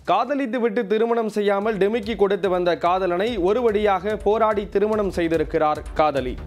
காதலித்து விட்டு திருமணம் செய்யாமல் டெமிக்கி கொடுத்து வந்த காதலனை ஒரு வழியாக போராடி திருமணம் செய்திருக்கிறார் காதலி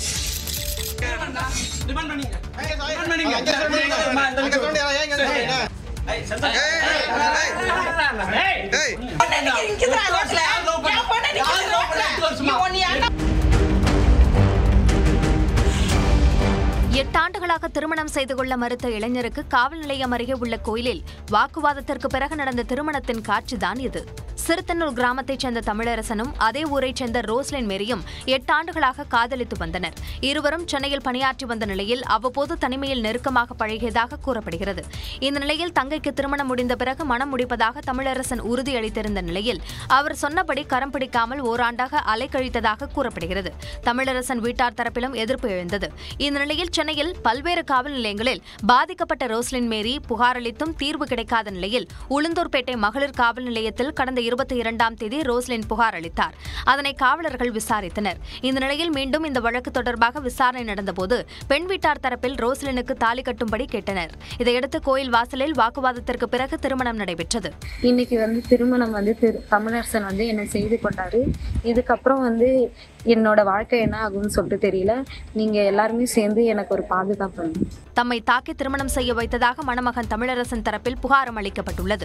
எட்டாண்டுகளாக திருமணம் செய்து கொள்ள மறுத்த இளைஞருக்கு காவல் நிலையம் அருகே உள்ள கோயிலில் வாக்குவாதத்திற்கு பிறகு நடந்த திருமணத்தின் காட்சிதான் இது சிறுத்தன்னூர் கிராமத்தைச் சேர்ந்த தமிழரசனும் அதே ஊரைச் சேர்ந்த ரோஸ்லின் மேரியும் எட்டாண்டுகளாக காதலித்து வந்தனர் இருவரும் சென்னையில் பணியாற்றி வந்த நிலையில் அவ்வப்போது தனிமையில் நெருக்கமாக பழகியதாக கூறப்படுகிறது இந்த நிலையில் தங்கைக்கு திருமணம் முடிந்த பிறகு மனம் முடிப்பதாக தமிழரசன் உறுதியளித்திருந்த நிலையில் அவர் சொன்னபடி கரம் பிடிக்காமல் ஓராண்டாக அலைக்கழித்ததாக கூறப்படுகிறது தமிழரசன் வீட்டார் தரப்பிலும் எதிர்ப்பு எழுந்தது இந்த நிலையில் சென்னையில் பல்வேறு காவல் நிலையங்களில் பாதிக்கப்பட்ட ரோஸ்லின் மேரி புகார் அளித்தும் தீர்வு கிடைக்காத நிலையில் உளுந்தூர்பேட்டை மகளிர் காவல் நிலையத்தில் கடந்த இருபத்தி இரண்டாம் தேதி ரோஸ்லின் புகார் அளித்தார் அதனை காவலர்கள் விசாரித்தனர் இந்த நிலையில் மீண்டும் இந்த வழக்கு தொடர்பாக விசாரணை நடந்தபோது பெண் வீட்டார் தரப்பில் ரோஸ்லினுக்கு தாலி கட்டும்படி கேட்டனர் இதையடுத்து கோயில் வாசலில் வாக்குவாதத்திற்கு பிறகு திருமணம் நடைபெற்றது இன்னைக்கு வந்து திருமணம் வந்து திரு தமிழரசன் வந்து என்னை செய்து கொண்டாரு இதுக்கப்புறம் வந்து என்னோட வாழ்க்கை என்ன ஆகும்னு சொல்லிட்டு தெரியல நீங்க எல்லாருமே சேர்ந்து எனக்கு ஒரு பாதுகாப்பு வேணும். தம்மை தாக்கி திருமணம் செய்ய வைத்ததாக மணமகன் தமிழரசன் தரப்பில் புகாரும் அளிக்கப்பட்டுள்ளது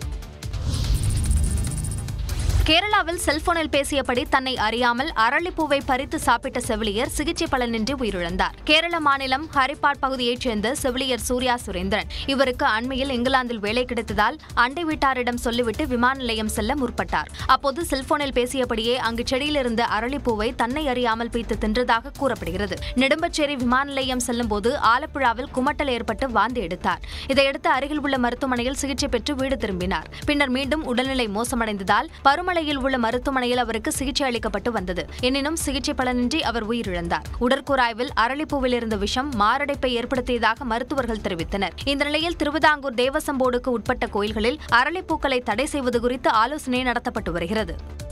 கேரளாவில் செல்போனில் பேசியபடி தன்னை அறியாமல் அரளிப்பூவை பறித்து சாப்பிட்ட செவிலியர் சிகிச்சை பலனின்றி உயிரிழந்தார் கேரள மாநிலம் ஹரிப்பாட் பகுதியைச் சேர்ந்த செவிலியர் சூர்யா சுரேந்திரன் இவருக்கு அண்மையில் இங்கிலாந்தில் வேலை கிடைத்ததால் அண்டை வீட்டாரிடம் சொல்லிவிட்டு விமான நிலையம் செல்ல முற்பட்டார் அப்போது செல்போனில் பேசியபடியே அங்கு செடியில் இருந்த அரளிப்பூவை தன்னை அறியாமல் பீத்து தின்றதாக கூறப்படுகிறது நெடும்பச்சேரி விமான நிலையம் செல்லும் போது ஆலப்புழாவில் குமட்டல் ஏற்பட்டு வாந்தி எடுத்தார் இதையடுத்து அருகில் உள்ள மருத்துவமனையில் சிகிச்சை பெற்று வீடு திரும்பினார் பின்னர் மீண்டும் உடல்நிலை மோசமடைந்ததால் பருமலையில் உள்ள மருத்துவமனையில் அவருக்கு சிகிச்சை அளிக்கப்பட்டு வந்தது எனினும் சிகிச்சை பலனின்றி அவர் உயிரிழந்தார் உடற்கூராய்வில் அரளிப்பூவில் இருந்த விஷம் மாரடைப்பை ஏற்படுத்தியதாக மருத்துவர்கள் தெரிவித்தனர் இந்த நிலையில் திருவிதாங்கூர் தேவசம் போர்டுக்கு உட்பட்ட கோயில்களில் அரளிப்பூக்களை தடை செய்வது குறித்து ஆலோசனை நடத்தப்பட்டு வருகிறது